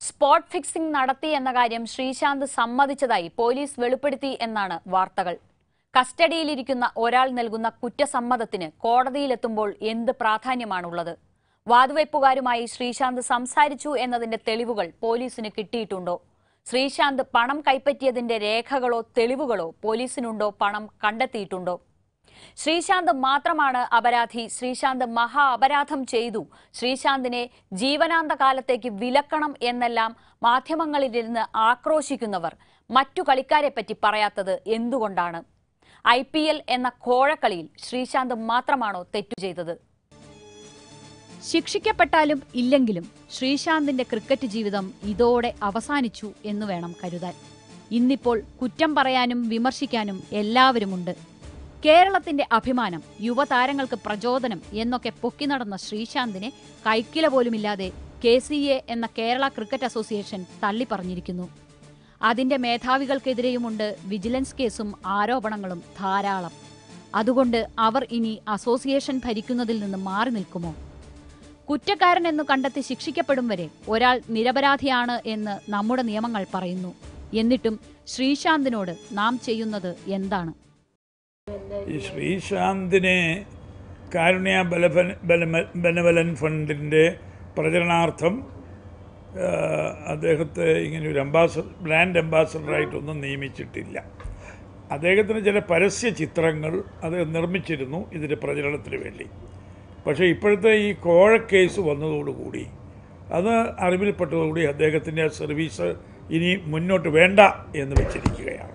spot fixing നടത്തി എന്ന കാര്യം ശ്രീശാന്ത് സമ്മതിച്ചതായി പോലീസ് വെളിപ്പെടുത്തി എന്നാണ് വാർത്തകൾ കസ്റ്റഡിയിലിരിക്കുന്ന ഒരാൾ നൽകുന്ന കുറ്റസമ്മതത്തിന് കോടതിയിലെത്തുമ്പോൾ എന്ത് പ്രാധാന്യമാണുള്ളത് വാതുവയ്പ്പുകാരുമായി ശ്രീശാന്ത് സംസാരിച്ചു എന്നതിന്റെ തെളിവുകൾ പോലീസിന് കിട്ടിയിട്ടുണ്ടോ ശ്രീശാന്ത് പണം കൈപ്പറ്റിയതിന്റെ രേഖകളോ തെളിവുകളോ പോലീസിനുണ്ടോ പണം കണ്ടെത്തിയിട്ടുണ്ടോ ശ്രീശാന്ത് മാത്രമാണ് അപരാധി ശ്രീശാന്ത് മഹാ അപരാധം ചെയ്തു ശ്രീശാന്തിനെ ജീവനാന്ത കാലത്തേക്ക് വിലക്കണം എന്നെല്ലാം മാധ്യമങ്ങളിലിരുന്ന് ആക്രോശിക്കുന്നവർ മറ്റു കളിക്കാരെ പറ്റി പറയാത്തത് എന്തുകൊണ്ടാണ് ഐ പി എൽ എന്ന കോഴക്കളിയിൽ ശ്രീശാന്ത് മാത്രമാണോ തെറ്റു ചെയ്തത് ശിക്ഷിക്കപ്പെട്ടാലും ഇല്ലെങ്കിലും ശ്രീശാന്തിന്റെ ക്രിക്കറ്റ് ജീവിതം ഇതോടെ അവസാനിച്ചു എന്ന് വേണം കരുതാൻ ഇന്നിപ്പോൾ കുറ്റം പറയാനും വിമർശിക്കാനും എല്ലാവരുമുണ്ട് കേരളത്തിന്റെ അഭിമാനം യുവതാരങ്ങൾക്ക് പ്രചോദനം എന്നൊക്കെ പൊക്കി നടന്ന ശ്രീശാന്തിനെ കൈക്കില പോലുമില്ലാതെ കെ സി എ എന്ന കേരള ക്രിക്കറ്റ് അസോസിയേഷൻ തള്ളിപ്പറഞ്ഞിരിക്കുന്നു അതിന്റെ മേധാവികൾക്കെതിരെയുമുണ്ട് വിജിലൻസ് കേസും ആരോപണങ്ങളും ധാരാളം അതുകൊണ്ട് അവർ ഇനി അസോസിയേഷൻ ഭരിക്കുന്നതിൽ നിന്ന് മാറി നിൽക്കുമോ കുറ്റക്കാരനെന്നു കണ്ടെത്തി ശിക്ഷിക്കപ്പെടും വരെ ഒരാൾ നിരപരാധിയാണ് എന്ന് നമ്മുടെ നിയമങ്ങൾ പറയുന്നു എന്നിട്ടും ശ്രീശാന്തിനോട് നാം ചെയ്യുന്നത് എന്താണ് ഈ ശ്രീശാന്തിനെ കാരുണ്യ ബലഫൻ ബലമ ബെനവലൻ ഫണ്ടിൻ്റെ പ്രചരണാർത്ഥം ആ, അദ്ദേഹത്തെ ഇങ്ങനെ ഒരു അംബാസഡർ ബ്രാൻഡ് അംബാസഡറായിട്ടൊന്നും നിയമിച്ചിട്ടില്ല അദ്ദേഹത്തിന് ചില പരസ്യ ചിത്രങ്ങൾ അത് നിർമ്മിച്ചിരുന്നു ഇതിൻ്റെ പ്രചരണത്തിന് വേണ്ടി പക്ഷേ ഇപ്പോഴത്തെ ഈ കോഴ കേസ് വന്നതോടുകൂടി അത് അറിവിൽപ്പെട്ടതോടുകൂടി അദ്ദേഹത്തിൻ്റെ ആ സർവീസ് ഇനി മുന്നോട്ട് വേണ്ട എന്ന് വെച്ചിരിക്കുകയാണ്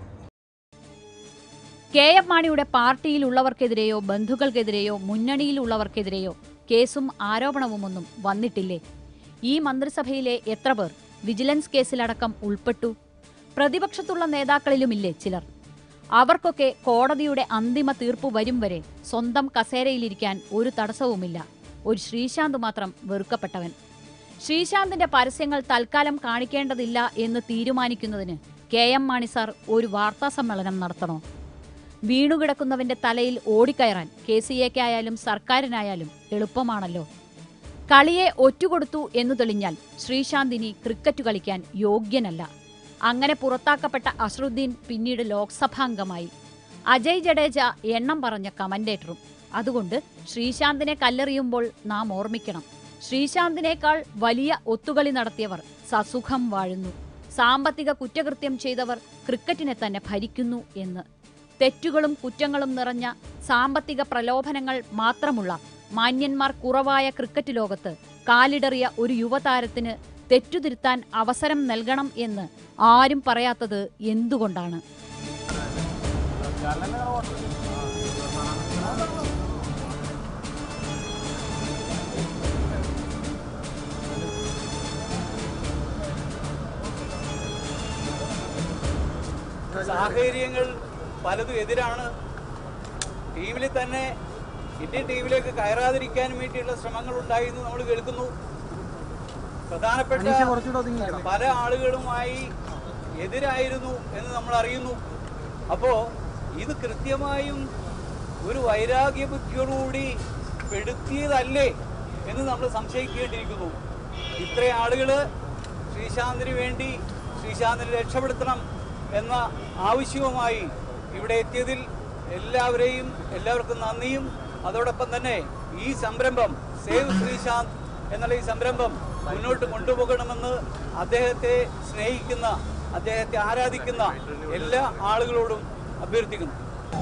കെ എം മാണിയുടെ പാർട്ടിയിലുള്ളവർക്കെതിരെയോ ബന്ധുക്കൾക്കെതിരെയോ മുന്നണിയിലുള്ളവർക്കെതിരെയോ കേസും ആരോപണവുമൊന്നും വന്നിട്ടില്ലേ ഈ മന്ത്രിസഭയിലെ എത്ര പേർ വിജിലൻസ് കേസിലടക്കം ഉൾപ്പെട്ടു പ്രതിപക്ഷത്തുള്ള നേതാക്കളിലുമില്ലേ ചിലർ അവർക്കൊക്കെ കോടതിയുടെ അന്തിമ തീർപ്പ് വരും വരെ സ്വന്തം കസേരയിലിരിക്കാൻ ഒരു തടസ്സവുമില്ല ഒരു ശ്രീശാന്ത് മാത്രം വെറുക്കപ്പെട്ടവൻ ശ്രീശാന്തിന്റെ പരസ്യങ്ങൾ തൽക്കാലം കാണിക്കേണ്ടതില്ല എന്ന് തീരുമാനിക്കുന്നതിന് കെ എം മാണി സാർ ഒരു വാർത്താ സമ്മേളനം നടത്തണോ വീണുകിടക്കുന്നവന്റെ തലയിൽ ഓടിക്കയറാൻ കെ സി എക്കായാലും സർക്കാരിനായാലും എളുപ്പമാണല്ലോ കളിയെ ഒറ്റുകൊടുത്തു എന്നു തെളിഞ്ഞാൽ ശ്രീശാന്ത് ഇനി ക്രിക്കറ്റ് കളിക്കാൻ യോഗ്യനല്ല അങ്ങനെ പുറത്താക്കപ്പെട്ട അസറുദ്ദീൻ പിന്നീട് ലോക്സഭാംഗമായി അജയ് ജഡേജ എണ്ണം പറഞ്ഞ കമന്റേറ്ററും അതുകൊണ്ട് ശ്രീശാന്തിനെ കല്ലെറിയുമ്പോൾ നാം ഓർമ്മിക്കണം ശ്രീശാന്തിനേക്കാൾ വലിയ ഒത്തുകളി നടത്തിയവർ സസുഖം വാഴുന്നു സാമ്പത്തിക കുറ്റകൃത്യം ചെയ്തവർ ക്രിക്കറ്റിനെ തന്നെ ഭരിക്കുന്നു എന്ന് തെറ്റുകളും കുറ്റങ്ങളും നിറഞ്ഞ സാമ്പത്തിക പ്രലോഭനങ്ങൾ മാത്രമുള്ള മാന്യന്മാർ കുറവായ ക്രിക്കറ്റ് ലോകത്ത് കാലിടറിയ ഒരു യുവതാരത്തിന് തെറ്റുതിരുത്താൻ അവസരം നൽകണം എന്ന് ആരും പറയാത്തത് എന്തുകൊണ്ടാണ് സാഹചര്യങ്ങൾ പലതും എതിരാണ് ടീമിൽ തന്നെ ഇന്ത്യൻ ടീമിലേക്ക് കയറാതിരിക്കാൻ വേണ്ടിയുള്ള ശ്രമങ്ങൾ ഉണ്ടായിരുന്നു നമ്മൾ കേൾക്കുന്നു പ്രധാനപ്പെട്ട പല ആളുകളുമായി എതിരായിരുന്നു എന്ന് നമ്മൾ അറിയുന്നു അപ്പോൾ ഇത് കൃത്യമായും ഒരു വൈരാഗ്യ ബുദ്ധിയോടുകൂടി പെടുത്തിയതല്ലേ എന്ന് നമ്മൾ സംശയിക്കേണ്ടിയിരിക്കുന്നു ഇത്രയും ആളുകൾ ശ്രീശാന്തിന് വേണ്ടി ശ്രീശാന്തിനെ രക്ഷപ്പെടുത്തണം എന്ന ആവശ്യവുമായി ഇവിടെ എത്തിയതിൽ എല്ലാവരെയും എല്ലാവർക്കും നന്ദിയും അതോടൊപ്പം തന്നെ ഈ സംരംഭം സേവ് ശ്രീശാന്ത് എന്നുള്ള ഈ സംരംഭം മുന്നോട്ട് കൊണ്ടുപോകണമെന്ന് അദ്ദേഹത്തെ സ്നേഹിക്കുന്ന അദ്ദേഹത്തെ ആരാധിക്കുന്ന എല്ലാ ആളുകളോടും അഭ്യർത്ഥിക്കുന്നു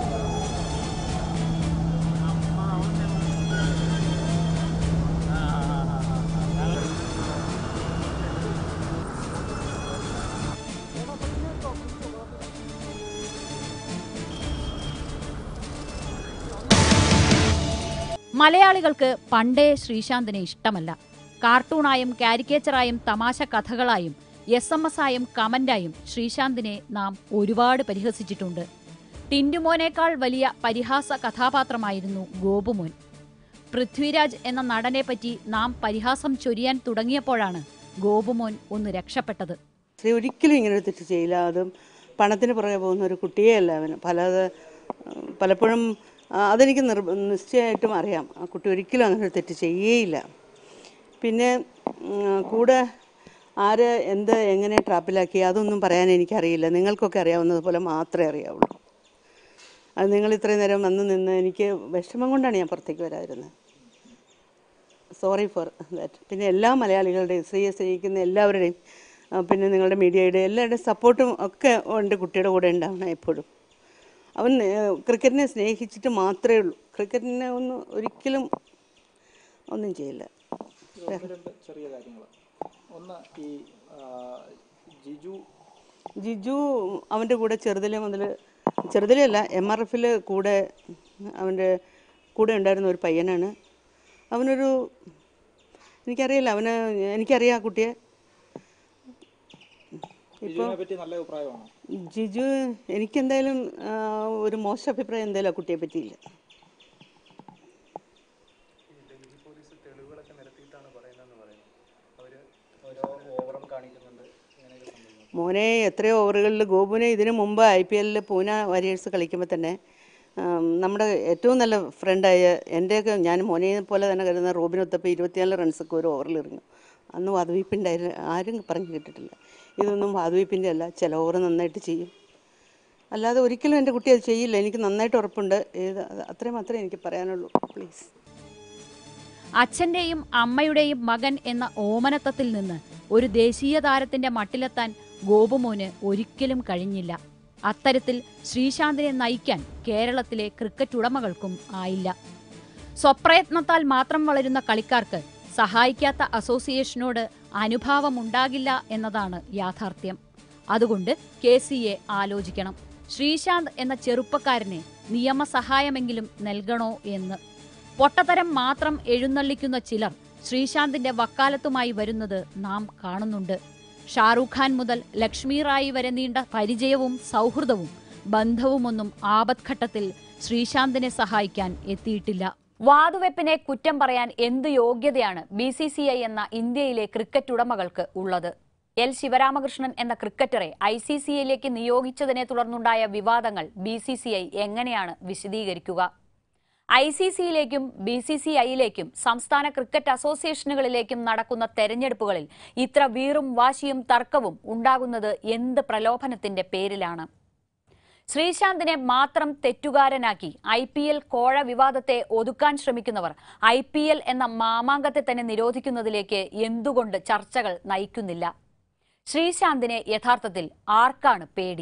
മലയാളികൾക്ക് പണ്ടേ ശ്രീശാന്തിനെ ഇഷ്ടമല്ല കാർട്ടൂണായും കാരിക്കേച്ചറായും തമാശ കഥകളായും എസ് എം എസ് ആയും കമന്റായും ശ്രീശാന്തിനെ നാം ഒരുപാട് പരിഹസിച്ചിട്ടുണ്ട് ടിൻറ്റുമോനേക്കാൾ വലിയ പരിഹാസ കഥാപാത്രമായിരുന്നു ഗോപുമോൻ പൃഥ്വിരാജ് എന്ന നടനെ പറ്റി നാം പരിഹാസം ചൊരിയാൻ തുടങ്ങിയപ്പോഴാണ് ഗോപുമോൻ ഒന്ന് രക്ഷപ്പെട്ടത് ശ്രീ ഒരിക്കലും ഇങ്ങനെ ഒരു തെറ്റ് ചെയ്യില്ല അതും പണത്തിന് പുറകെ പോകുന്ന ഒരു കുട്ടിയേ അല്ല അവന് പല പലപ്പോഴും ആ, അതെനിക്ക് നിർ നിശ്ചയമായിട്ടും അറിയാം ആ കുട്ടി ഒരിക്കലും അങ്ങനെ ഒരു തെറ്റ് ചെയ്യേയില്ല പിന്നെ ഉം, കൂടെ ആര് എന്ത് എങ്ങനെ ട്രാപ്പിലാക്കി അതൊന്നും പറയാൻ എനിക്കറിയില്ല നിങ്ങൾക്കൊക്കെ അറിയാവുന്നത് പോലെ മാത്രമേ അറിയാവുള്ളൂ അത് നിങ്ങൾ ഇത്രയും നേരം വന്ന് നിന്ന് എനിക്ക് വിഷമം കൊണ്ടാണ് ഞാൻ പുറത്തേക്ക് വരാതിരുന്നത് സോറി ഫോർ ദാറ്റ് പിന്നെ എല്ലാ മലയാളികളുടെയും സ്ത്രീയെ സ്നേഹിക്കുന്ന എല്ലാവരുടെയും ആ, പിന്നെ നിങ്ങളുടെ മീഡിയയുടെ എല്ലാവരുടെയും സപ്പോർട്ടും ഒക്കെ ഉണ്ട് കുട്ടിയുടെ കൂടെ ഉണ്ടാവണം എപ്പോഴും അവൻ ഏഹ്, ക്രിക്കറ്റിനെ സ്നേഹിച്ചിട്ട് മാത്രമേ ഉള്ളൂ ക്രിക്കറ്റിനെ ഒന്നും ഒരിക്കലും ഒന്നും ചെയ്യില്ല ഒന്ന് രണ്ട് ചെറിയ കാര്യങ്ങൾ ഒന്ന് ഈ ആ, ജിജു ജിജു അവൻ്റെ കൂടെ ചെറുതിലെ മുതൽ ചെറുതിലേ അല്ല എം ആർ എഫിൽ കൂടെ അവൻ്റെ കൂടെ ഉണ്ടായിരുന്ന ഒരു പയ്യനാണ് അവനൊരു എനിക്കറിയില്ല അവന് എനിക്കറിയാം ആ കുട്ടിയെ ജിജുവിനെ പറ്റി നല്ല അഭിപ്രായമാണ് ജിജു എനിക്കെന്തായാലും ആ, ഒരു മോശം അഭിപ്രായം എന്തായാലും ആ കുട്ടിയെ പറ്റിയില്ല മോനെ എത്രയോ ഓവറുകളിൽ ഗോപുനെ ഇതിനു മുമ്പ് ഐ പി എല്ലിൽ പൂന വാരിയേഴ്സ് കളിക്കുമ്പോൾ തന്നെ ആം, നമ്മുടെ ഏറ്റവും നല്ല ഫ്രണ്ടായ എൻ്റെയൊക്കെ ഞാൻ മോനെ പോലെ തന്നെ കരുതുന്ന റോബിനൊത്തപ്പോൾ ഇരുപത്തിനാല് റൺസൊക്കെ ഒരു ഓവറിൽ എറിഞ്ഞു അന്ന് വാതുവയ്പ്പിൻ്റെ ആരും പറഞ്ഞു കേട്ടിട്ടില്ല ഇതൊന്നും വാതുവയ്പ്പിൻ്റെ അല്ല ചില ഓവർ നന്നായിട്ട് ചെയ്യും അല്ലാതെ ഒരിക്കലും എൻ്റെ കുട്ടി അത് ചെയ്യില്ല എനിക്ക് നന്നായിട്ട് ഉറപ്പുണ്ട് ഏത് അത് അത്രയും മാത്രമേ എനിക്ക് പറയാനുള്ളൂ പ്ലീസ് അച്ഛന്റെയും അമ്മയുടെയും മകൻ എന്ന ഓമനത്വത്തിൽ നിന്ന് ഒരു ദേശീയ താരത്തിന്റെ മട്ടിലെത്താൻ ഗോപുമോന് ഒരിക്കലും കഴിഞ്ഞില്ല അത്തരത്തിൽ ശ്രീശാന്തിനെ നയിക്കാൻ കേരളത്തിലെ ക്രിക്കറ്റ് ഉടമകൾക്കും ആയില്ല സ്വപ്രയത്നത്താൽ മാത്രം വളരുന്ന കളിക്കാർക്ക് സഹായിക്കാത്ത അസോസിയേഷനോട് അനുഭാവമുണ്ടാകില്ല എന്നതാണ് യാഥാർത്ഥ്യം അതുകൊണ്ട് കെ സി എ ആലോചിക്കണം ശ്രീശാന്ത് എന്ന ചെറുപ്പക്കാരനെ നിയമസഹായമെങ്കിലും നൽകണോ എന്ന് പൊട്ടത്തരം മാത്രം എഴുന്നള്ളിക്കുന്ന ചിലർ ശ്രീശാന്തിന്റെ വക്കാലത്തുമായി വരുന്നത് നാം കാണുന്നുണ്ട് ഷാറൂഖ് ഖാൻ മുതൽ ലക്ഷ്മി റായി വരെ നീണ്ട പരിചയവും സൗഹൃദവും ബന്ധവുമൊന്നും ആപത്ഘട്ടത്തിൽ ശ്രീശാന്തിനെ സഹായിക്കാൻ എത്തിയിട്ടില്ല വാതുവെപ്പിനെ കുറ്റം പറയാൻ എന്ത് യോഗ്യതയാണ് ബി സി സി ഐ എന്ന ഇന്ത്യയിലെ ക്രിക്കറ്റ് ഉടമകൾക്ക് ഉള്ളത് എൽ ശിവരാമകൃഷ്ണൻ എന്ന ക്രിക്കറ്ററെ ഐ സി സി ഐയിലേക്ക് നിയോഗിച്ചതിനെ തുടർന്നുണ്ടായ വിവാദങ്ങൾ ബി സി സി ഐ എങ്ങനെയാണ് വിശദീകരിക്കുക ഐ സി സിയിലേക്കും ബി സി സി ഐയിലേക്കും സംസ്ഥാന ക്രിക്കറ്റ് അസോസിയേഷനുകളിലേക്കും നടക്കുന്ന തെരഞ്ഞെടുപ്പുകളിൽ ഇത്ര വീറും വാശിയും തർക്കവും ഉണ്ടാകുന്നത് എന്ത് പ്രലോഭനത്തിന്റെ പേരിലാണ് ശ്രീശാന്തിനെ മാത്രം തെറ്റുകാരനാക്കി ഐ പി എൽ കോഴ വിവാദത്തെ ഒതുക്കാൻ ശ്രമിക്കുന്നവർ ഐ പി എൽ എന്ന മാമാങ്കത്തെ തന്നെ നിരോധിക്കുന്നതിലേക്ക് എന്തുകൊണ്ട് ചർച്ചകൾ നയിക്കുന്നില്ല ശ്രീശാന്തിനെ യഥാർത്ഥത്തിൽ ആർക്കാണ് പേടി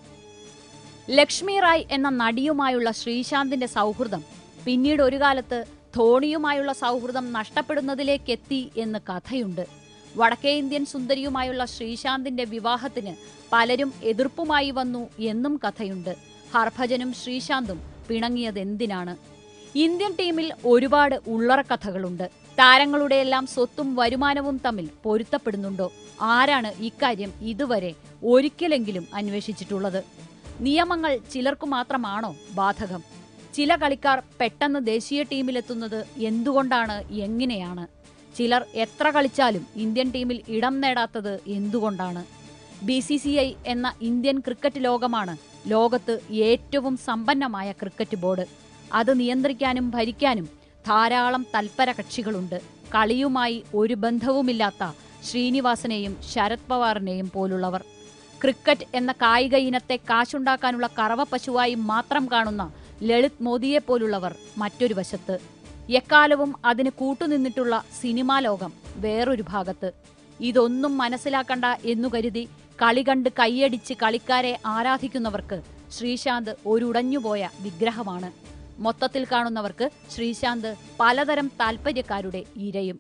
ലക്ഷ്മി റായ് എന്ന നടിയുമായുള്ള ശ്രീശാന്തിന്റെ സൗഹൃദം പിന്നീട് ഒരു കാലത്ത് ധോണിയുമായുള്ള സൗഹൃദം നഷ്ടപ്പെടുന്നതിലേക്കെത്തി എന്ന് കഥയുണ്ട് വടക്കേ ഇന്ത്യൻ സുന്ദരിയുമായുള്ള ശ്രീശാന്തിന്റെ വിവാഹത്തിന് പലരും എതിർപ്പുമായി വന്നു എന്നും കഥയുണ്ട് ഹർഭജനും ശ്രീശാന്തും പിണങ്ങിയതെന്തിനാണ് ഇന്ത്യൻ ടീമിൽ ഒരുപാട് ഉള്ളറ കഥകളുണ്ട് താരങ്ങളുടെയെല്ലാം സ്വത്തും വരുമാനവും തമ്മിൽ പൊരുത്തപ്പെടുന്നുണ്ടോ ആരാണ് ഇക്കാര്യം ഇതുവരെ ഒരിക്കലെങ്കിലും അന്വേഷിച്ചിട്ടുള്ളത് നിയമങ്ങൾ ചിലർക്കു മാത്രമാണോ ബാധകം ചില കളിക്കാർ പെട്ടെന്ന് ദേശീയ ടീമിലെത്തുന്നത് എന്തുകൊണ്ടാണ് എങ്ങനെയാണ് ചിലർ എത്ര കളിച്ചാലും ഇന്ത്യൻ ടീമിൽ ഇടം നേടാത്തത് എന്തുകൊണ്ടാണ് ബി സി സി ഐ എന്ന ഇന്ത്യൻ ക്രിക്കറ്റ് ലോകമാണ് ലോകത്ത് ഏറ്റവും സമ്പന്നമായ ക്രിക്കറ്റ് ബോർഡ് അത് നിയന്ത്രിക്കാനും ഭരിക്കാനും ധാരാളം തൽപര കക്ഷികളുണ്ട് കളിയുമായി ഒരു ബന്ധവുമില്ലാത്ത ശ്രീനിവാസനെയും ശരത് പവാറിനെയും പോലുള്ളവർ ക്രിക്കറ്റ് എന്ന കായിക ഇനത്തെ കാശുണ്ടാക്കാനുള്ള കറവ പശുവായി മാത്രം കാണുന്ന ലളിത് മോദിയെ പോലുള്ളവർ മറ്റൊരു വശത്ത് എക്കാലവും അതിന് കൂട്ടുനിന്നിട്ടുള്ള സിനിമാ ലോകം വേറൊരു ഭാഗത്ത് ഇതൊന്നും മനസ്സിലാക്കണ്ട എന്നു കരുതി കളി കണ്ട് കൈയടിച്ച് കളിക്കാരെ ആരാധിക്കുന്നവർക്ക് ശ്രീശാന്ത് ഒരുടഞ്ഞുപോയ വിഗ്രഹമാണ് മൊത്തത്തിൽ കാണുന്നവർക്ക് ശ്രീശാന്ത് പലതരം താൽപ്പര്യക്കാരുടെ ഇരയും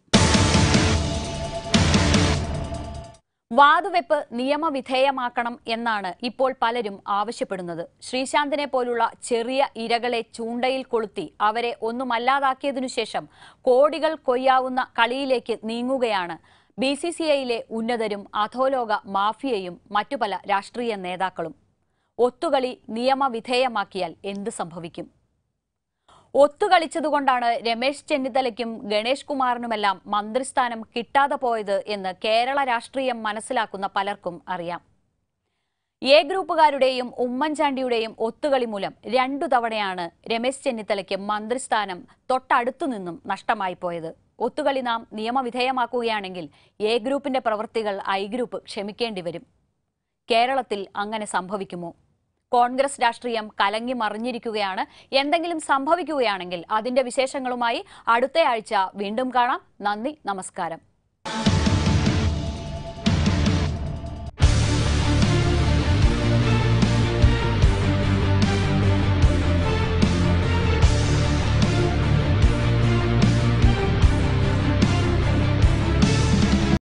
വാതുവെപ്പ് നിയമവിധേയമാക്കണം എന്നാണ് ഇപ്പോൾ പലരും ആവശ്യപ്പെടുന്നത് ശ്രീശാന്തിനെ പോലുള്ള ചെറിയ ഇരകളെ ചൂണ്ടയിൽ കൊളുത്തി അവരെ ഒന്നുമല്ലാതാക്കിയതിനു ശേഷം കോടികൾ കൊയ്യാവുന്ന കളിയിലേക്ക് നീങ്ങുകയാണ് ബി സി സി ഐയിലെ ഉന്നതരും അധോലോക മാഫിയയും മറ്റു പല രാഷ്ട്രീയ നേതാക്കളും ഒത്തുകളി നിയമവിധേയമാക്കിയാൽ എന്ത് സംഭവിക്കും ഒത്തുകളിച്ചതുകൊണ്ടാണ് രമേശ് ചെന്നിത്തലയ്ക്കും ഗണേഷ് കുമാറിനുമെല്ലാം മന്ത്രിസ്ഥാനം കിട്ടാതെ പോയത് എന്ന് കേരള രാഷ്ട്രീയം മനസ്സിലാക്കുന്ന പലർക്കും അറിയാം എ ഗ്രൂപ്പുകാരുടെയും ഉമ്മൻചാണ്ടിയുടെയും ഒത്തുകളി മൂലം രണ്ടു തവണയാണ് രമേശ് ചെന്നിത്തലയ്ക്ക് മന്ത്രിസ്ഥാനം തൊട്ടടുത്തു നിന്നും നഷ്ടമായി പോയത് ഒത്തുകളി നാം നിയമവിധേയമാക്കുകയാണെങ്കിൽ എ ഗ്രൂപ്പിന്റെ പ്രവൃത്തികൾ ഐ ഗ്രൂപ്പ് ക്ഷമിക്കേണ്ടി വരും കേരളത്തിൽ അങ്ങനെ സംഭവിക്കുമോ കോൺഗ്രസ് രാഷ്ട്രീയം കലങ്ങി മറിഞ്ഞിരിക്കുകയാണ് എന്തെങ്കിലും സംഭവിക്കുകയാണെങ്കിൽ അതിന്റെ വിശേഷങ്ങളുമായി അടുത്തയാഴ്ച വീണ്ടും കാണാം നന്ദി നമസ്കാരം